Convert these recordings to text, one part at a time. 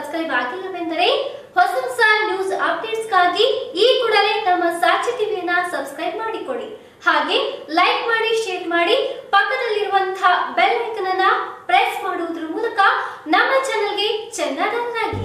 subscribe ಆಗಿಲ್ಲವೆಂದರೆ ಹೊಸ ಹೊಸ news ಅಪ್ಡೇಟ್ಸ್ಗಾಗಿ ಈ ಕೂಡಲೇ ನಮ್ಮ ಸಾಕ್ಷಿ ಟಿವಿಯನ್ನ ಸಬ್ಸ್ಕ್ರೈಬ್ ಮಾಡಿಕೊಳ್ಳಿ ಹಾಗೆ ಲೈಕ್ ಮಾಡಿ ಶೇರ್ ಮಾಡಿ ಪಕ್ಕದಲ್ಲಿರುವಂತಹ ಬೆಲ್ ಐಕನ್ ಅನ್ನ ಪ್ರೆಸ್ ಮಾಡುವುದರ ಮೂಲಕ ನಮ್ಮ ಚಾನೆಲ್ಗೆ ಚೆನ್ನಾಗಿ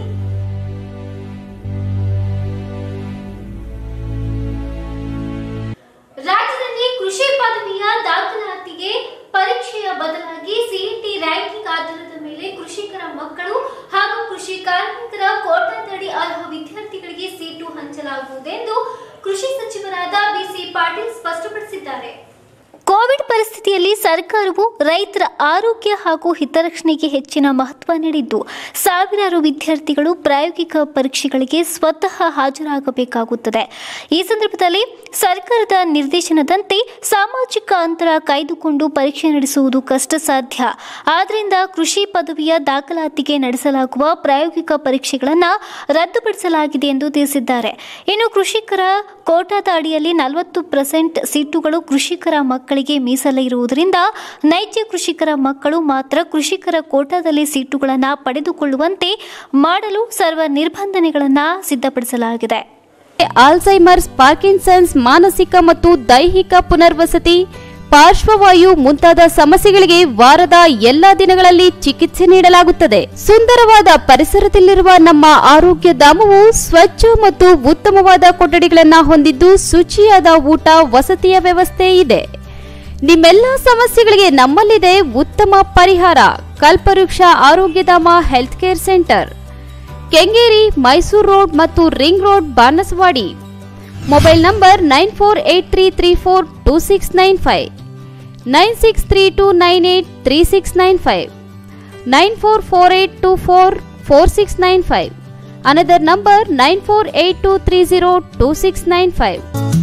ರಾಜ್ಯದಲ್ಲಿ ಕೃಷಿ ಪದವಿಯ ದಾಖಲಾತಿಗೆ ಪರೀಕ್ಷೆಯ ಬದಲಾಗಿ ಸಿಇಟಿ ರ್ಯಾಂಕಿಂಗ್ ಆಧಾರದ ಮೇಲೆ ಕೃಷಿಕರ ಮಕ್ಕಳು ಹಾಗೂ ಕೃಷಿ ಕಾರ್ಮಿಕರ ಕೋಟಾದಡಿ ಅರ್ಹ ವಿದ್ಯಾರ್ಥಿಗಳಿಗೆ ಸೀಟು ಹಂಚಲಾಗುವುದೆಂದು ಕೃಷಿ ಸಚಿವರಾದ ಬಿಸಿ ಪಾಟೀಲ್ ಸ್ಪಷ್ಟಪಡಿಸಿದ್ದಾರೆ ಕೋವಿಡ್ ಪರಿಸ್ಥಿತಿಯಲ್ಲಿ ಸರ್ಕಾರವು ರೈತರ ಆರೋಗ್ಯ ಹಾಗೂ ಹಿತರಕ್ಷಣೆಗೆ ಹೆಚ್ಚಿನ ಮಹತ್ವ ನೀಡಿದ್ದು ಸಾವಿರಾರು ವಿದ್ಯಾರ್ಥಿಗಳು ಪ್ರಾಯೋಗಿಕ ಪರೀಕ್ಷೆಗಳಿಗೆ ಸ್ವತಃ ಹಾಜರಾಗಬೇಕಾಗುತ್ತದೆ ಈ ಸಂದರ್ಭದಲ್ಲಿ ಸರ್ಕಾರದ ನಿರ್ದೇಶನದಂತೆ ಸಾಮಾಜಿಕ ಅಂತರ ಕಾಯ್ದುಕೊಂಡು ಪರೀಕ್ಷೆ ನಡೆಸುವುದು ಕಷ್ಟ ಸಾಧ್ಯ ಆದ್ದರಿಂದ ಕೃಷಿ ಪದವಿಯ ದಾಖಲಾತಿಗೆ ನಡೆಸಲಾಗುವ ಪ್ರಾಯೋಗಿಕ ಪರೀಕ್ಷೆಗಳನ್ನು ರದ್ದುಪಡಿಸಲಾಗಿದೆ ಎಂದು ತಿಳಿಸಿದ್ದಾರೆ ಇನ್ನು ಕೃಷಿಕರ ಕೋಟಾದ ಅಡಿಯಲ್ಲಿ ನಲವತ್ತು ಪರ್ಸೆಂಟ್ ಸೀಟುಗಳು ಕೃಷಿಕರ ಮಕ್ಕಳಿಗೆ ಮೀಸಲಿರುವುದರಿಂದ ನೈಜ ಕೃಷಿಕರ ಮಕ್ಕಳು ಮಾತ್ರ ಕೃಷಿಕರ ಕೋಟಾದಲ್ಲಿ ಸೀಟುಗಳನ್ನು ಪಡೆದುಕೊಳ್ಳುವಂತೆ ಮಾಡಲು ಸರ್ವ ನಿರ್ಬಂಧನೆಗಳನ್ನು ಸಿದ್ಧಪಡಿಸಲಾಗಿದೆ ಆಲ್ಝೈಮರ್ಸ್ ಪಾರ್ಕಿನ್ಸನ್ಸ್ ಮಾನಸಿಕ ಮತ್ತು ದೈಹಿಕ ಪುನರ್ವಸತಿ ಪಾರ್ಶ್ವವಾಯು ಮುಂತಾದ ಸಮಸ್ಯೆಗಳಿಗೆ ವಾರದ ಎಲ್ಲಾ ದಿನಗಳಲ್ಲಿ ಚಿಕಿತ್ಸೆ ನೀಡಲಾಗುತ್ತದೆ ಸುಂದರವಾದ ಪರಿಸರದಲ್ಲಿರುವ ನಮ್ಮ ಆರೋಗ್ಯ ಧಾಮವು ಸ್ವಚ್ಛ ಮತ್ತು ಉತ್ತಮವಾದ ಕೊಠಡಿಗಳನ್ನು ಹೊಂದಿದ್ದು ಶುಚಿಯಾದ ಊಟ ವಸತಿಯ ವ್ಯವಸ್ಥೆ ಇದೆ ನಿಮ್ಮೆಲ್ಲ ಸಮಸ್ಯೆಗಳಿಗೆ ನಮ್ಮಲ್ಲಿದೆ ಉತ್ತಮ ಪರಿಹಾರ Kalpavriksha Arogyadhama health care centre Kengeri Mysuru road ಮತ್ತು ring road Banaswadi mobile number nine four eight three three four two six nine five nine six three two nine eight three six nine five nine four four eight two four four six nine five another number nine four eight two three zero two six nine five